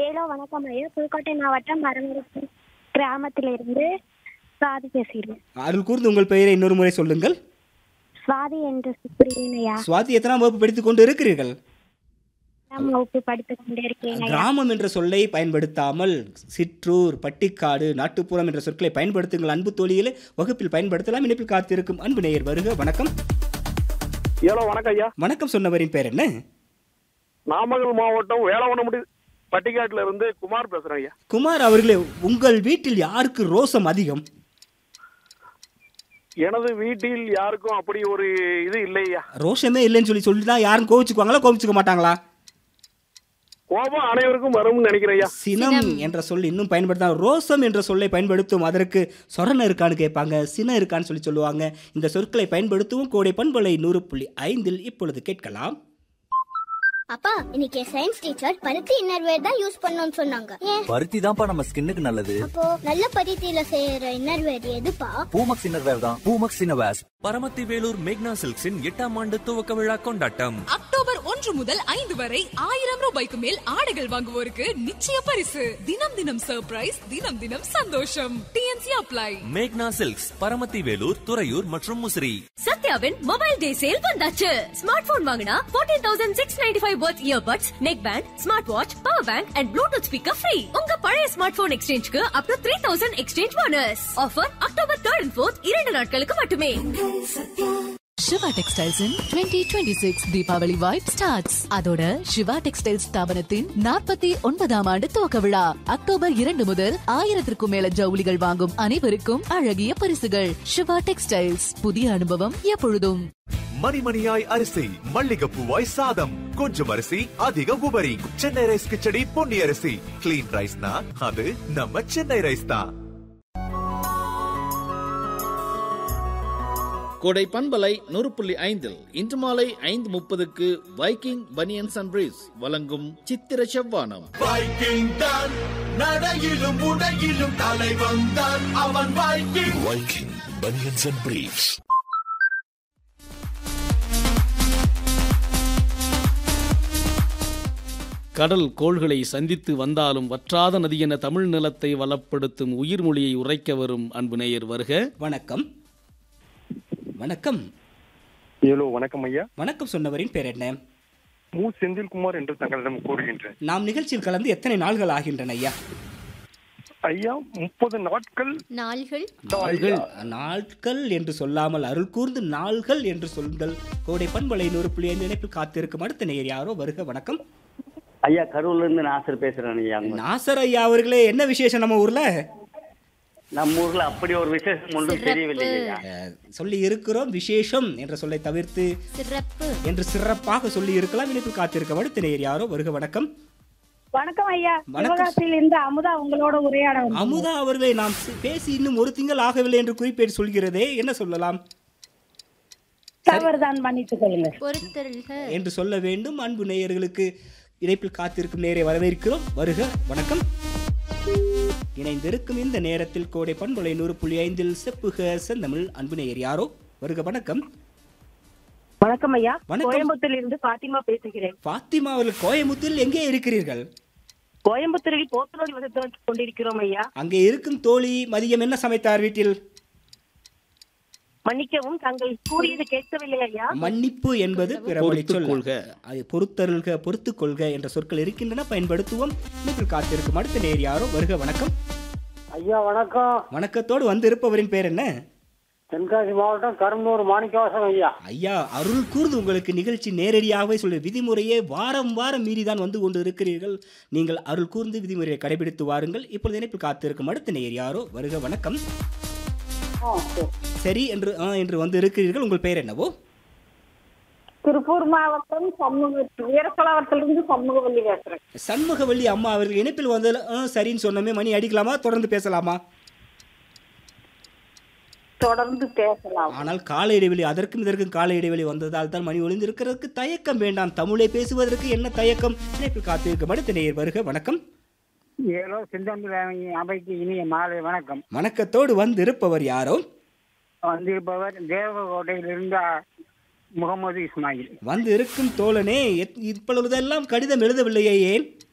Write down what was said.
Hello வணக்கம் ஐயா புதுக்கோட்டை மாவட்டம் மரமுறுப்பு கிராமத்திலிருந்து சுவாதி பேசுகிறேன் அருள் கூர்ந்து உங்கள் பெயரை இன்னொரு முறை சொல்லுங்கள் சுவாதி என்று சுப்ரியன் ஐயா சுவாதி எத்தனாம் வகுப்பு படித்துக் கொண்டு இருக்கிறீர்கள் நான் வகுப்பு படித்துக் கொண்டே இருக்கேன் ஐயா கிராமம் என்ற சொல்லை பயன்படுத்தாமல் சிற்றூர் பட்டிக்காடு நாட்டுப்புறம் என்ற சொற்களை பயன்படுத்துங்கள் அன்பு தோழியிலே வகுப்பில் பயன்படுத்தலாம் இணைப்பில் காத்திருக்கும் அன்பு நேயர் வருக வணக்கம் ஹலோ வணக்கம் ஐயா வணக்கம் சொன்னவரின் பேர் என்ன நாமக்கல் மாவட்டம் வேளவனமுடி பட்டிக்காட்டுல இருந்து குமார் பேசுறேன் ஐயா குமார் அவர்களே உங்கள் வீட்டில் யாருக்கு ரோசம் அதிகம் எனது வீட்டில் யாருக்கும் அப்படி ஒரு இது இல்லை ஐயா ரோஷமே இல்லைன்னு சொல்லி சொல்லிட்டா யாரும் கோவிச்சுக்குவாங்களா கோவிச்சுக்க மாட்டாங்களா கோபம் அனைவருக்கும் வரும்னு நினைக்கிறேன் ஐயா சினம் என்ற சொல் இன்னும் பயன்படுத்தா ரோசம் என்ற சொல்லை பயன்படுத்தும் அதற்கு சொரணம் இருக்கான்னு கேட்பாங்க சினம் இருக்கான்னு சொல்லி சொல்லுவாங்க இந்த சொற்களை பயன்படுத்துவோம் கோடை பண்பலை நூறு புள்ளி ஐந்தில் இப்பொழுது கேட்கலாம் அப்பா இன்னைக்கு சயின்ஸ் டீச்சர் பருத்தி இன்னர்வேர் தான் யூஸ் பண்ணணும்னு சொன்னாங்க ஏன் பருத்தி தான்ப்பா நம்ம ஸ்கின்னுக்கு நல்லது அப்போ நல்ல பருத்தியில செய்யற இன்னர்வேர் எதுப்பா பூமக்ஸ் இன்னர்வேர் தான் பூமக்ஸ் இன்னர்வேர்ஸ் பரமத்தி வேலூர் மேக்னா சில்க்ஸின் எட்டாம் ஆண்டு துவக்க விழா கொண்டாட்டம் அக்டோபர் ஒன்று முதல் ஐந்து வரை ஆயிரம் ரூபாய்க்கு மேல் ஆடைகள் வாங்குவோருக்கு நிச்சய பரிசு தினம் தினம் சர்ப்ரைஸ் தினம் தினம் சந்தோஷம் டிஎன்சி அப்ளை மேக்னா சில்க்ஸ் பரமத்தி வேலூர் துறையூர் மற்றும் முசிறி சத்யாவின் மொபைல் டே சேல் வந்தாச்சு ஸ்மார்ட் போன் வாங்கினா 14695 thousand six ninety five watch earbuds neck band smart watch power bank and Bluetooth speaker free உங்க பழைய ஸ்மார்ட் போன் எக்ஸ்சேஞ்சுக்கு up to three thousand exchange bonus offer October third and fourth இரண்டு நாட்களுக்கு மட்டுமே Siva textiles twenty twenty six Deepavali vibe starts அதோட Siva textiles ஸ்தாபனத்தின் நாற்பத்தி ஒன்பதாம் ஆண்டு துவக்க விழா அக்டோபர் இரண்டு முதல் ஆயிரத்திற்கும் மேல ஜவுளிகள் வாங்கும் அனைவருக்கும் அழகிய பரிசுகள் சிவா டெக்ஸ்டைல்ஸ் புதிய அனுபவம் எப்பொழுதும் மணிமணியாய் அரிசி மல்லிகைப்பூவாய் சாதம் கொஞ்சம் அரிசி அதிக உபரி சென்னை ரைஸ் கிச்சடி பொன்னி அரிசி கிளீன் ரைஸ்னா அது நம்ம சென்னை ரைஸ் தான் கோடை பண்பலை நூறு புள்ளி ஐந்தில் இன்று மாலை ஐந்து முப்பதுக்கு வைக்கிங் பனியன்ஸ் அண்ட் பிரீஸ் வழங்கும் சித்திர செவ்வானம் வைக்கிங் தான் நடையிலும் உடையிலும் தலைவன் தான் அவன் Viking Viking banians and briefs கடல் கோள்களை சந்தித்து வந்தாலும் வற்றாத நதி என தமிழ் நிலத்தை வளப்படுத்தும் உயிர்மொழியை உரைக்க வரும் அன்பு நேயர் வருக வணக்கம் வணக்கம் ஹலோ வணக்கம் ஐயா வணக்கம் சொன்னவரின் பேர் என்ன மு செந்தில்குமார் என்று தங்களிடம் கூறுகின்றேன் நாம் நிகழ்ச்சியில் கலந்து எத்தனை நாள்கள் ஆகின்றன ஐயா ஐயா முப்பது நாட்கள் நாள்கள் நாள்கள் நாட்கள் என்று சொல்லாமல் அருள் கூர்ந்து நாள்கள் என்று சொல்லுங்கள் கோடை பண்பலை நூறு புள்ளி ஐந்து இணைப்பில் காத்திருக்கும் அடுத்த நேயர் யாரோ வருக வணக்கம் ஐயா கரூர்ல இருந்து நாசர் பேசுறேன் ஐயா நாசர் ஐயா அவர்களே என்ன விசேஷம் நம்ம ஊர்ல நம்ம ஊர்ல அப்படி ஒரு விசேஷம் ஒன்றும் தெரியவில்லை ஐயா அஹ், சொல்லி இருக்கிறோம் விசேஷம் என்ற சொல்லை தவிர்த்து சிறப்பு என்று சிறப்பாக சொல்லி இருக்கலாம் இணைப்பில் காத்திருக்கும் அடுத்த நேயர் யாரோ வருக வணக்கம் வணக்கம் ஐயா வணக்கம். சிவகாசியில் இருந்து அமுதா உங்களோட உரையாட வந்தேன். அமுதா அவர்களே நாம் சி- பேசி இன்னும் ஒரு திங்கள் ஆகவில்லை என்று குறிப்பேடு சொல்கிறதே என்ன சொல்லலாம் தவறுதான் மன்னித்துக் கொள்ளுங்க பொறுத்தருள்க என்று சொல்ல வேண்டும் அன்பு நேயர்களுக்கு இணைப்பில் காத்திருக்கும் நேரை வரவேற்கிறோம் வருக வணக்கம் இணைந்திருக்கும் இந்த நேரத்தில் கோடை பண்புலை நூறு புள்ளி ஐந்தில் செப்புக செந்தமிழ் அன்பு நேயர் யாரோ வருக வணக்கம் வணக்கம் ஐயா வணக்கம். கோயம்புத்தூரில் இருந்து பாத்திமா பேசுகிறேன் பாத்திமா அவர்கள் கோயமுத்தில் எங்கே இருக்கிறீர்கள் கோயம்புத்தூரில் போத்தனோடி வசதி கொண்டிருக்கிறோம் ஐயா அங்கே இருக்கும் தோழி மதியம் என்ன சமைத்தார் வீட்டில் மன்னிக்கவும் தாங்கள் கூறியது கேட்கவில்லை ஐயா மன்னிப்பு என்பது பிறமொழி பொறுத்துக் சொல் கொள்க. அது பொறுத்தருள்க பொறுத்துக் கொள்க என்ற சொற்கள் இருக்கின்றன பயன்படுத்துவோம் இணைப்பில் காத்திருக்கும் அடுத்த நேர் யாரோ வருக வணக்கம் ஐயா வணக்கம் வணக்கத்தோடு வந்து இருப்பவரின் பேர் என்ன தென்காசி மாவட்டம் கரும்பூர் மாணிக்கவாசம் ஐயா ஐயா அருள் கூர்ந்து உங்களுக்கு நிகழ்ச்சி நேரடியாகவே சொல்லி விதிமுறையே வாரம் வாரம் மீறிதான் வந்து கொண்டு இருக்கிறீர்கள் நீங்கள் அருள் கூர்ந்து விதிமுறையை கடைபிடித்து வாருங்கள் இப்பொழுது இணைப்பில் காத்திருக்கும் அடுத்த நேர் யாரோ வருக வணக்கம் சரி என்று ஆ என்று வந்து இருக்கிறீர்கள் உங்கள் பெயர் என்னவோ திருப்பூர் மாவட்டம் சண்முக வீரசலாவரத்திலிருந்து சண்முகவல்லி பேசுறேன் சண்முகவல்லி அம்மா அவர்கள் இணைப்பில் வந்ததில் ஆ சரின்னு சொன்னமே மணி அடிக்கலாமா தொடர்ந்து பேசலாமா தொடர்ந்து பேசலாம் ஆனால் கால இடைவெளி அதற்கும் இதற்கும் கால இடைவெளி வந்ததால் தான் மணி ஒளிந்திருக்கிறதுக்கு தயக்கம் வேண்டாம் தமிழை பேசுவதற்கு என்ன தயக்கம் இணைப்பில் காத்திருக்கும் அடுத்த நேயர் வருக வணக்கம் ஏதோ சிந்தம்பி அவைக்கு இனிய மாலை வணக்கம் வணக்கத்தோடு வந்து இருப்பவர் யாரோ வந்திருப்பவர் தேவகோட்டையிலிருந்து முகமது இஸ்மாயில் வந்து இருக்கும் தோழனே எத்- இப்பொழுதெல்லாம் கடிதம் எழுதவில்லையே ஏன்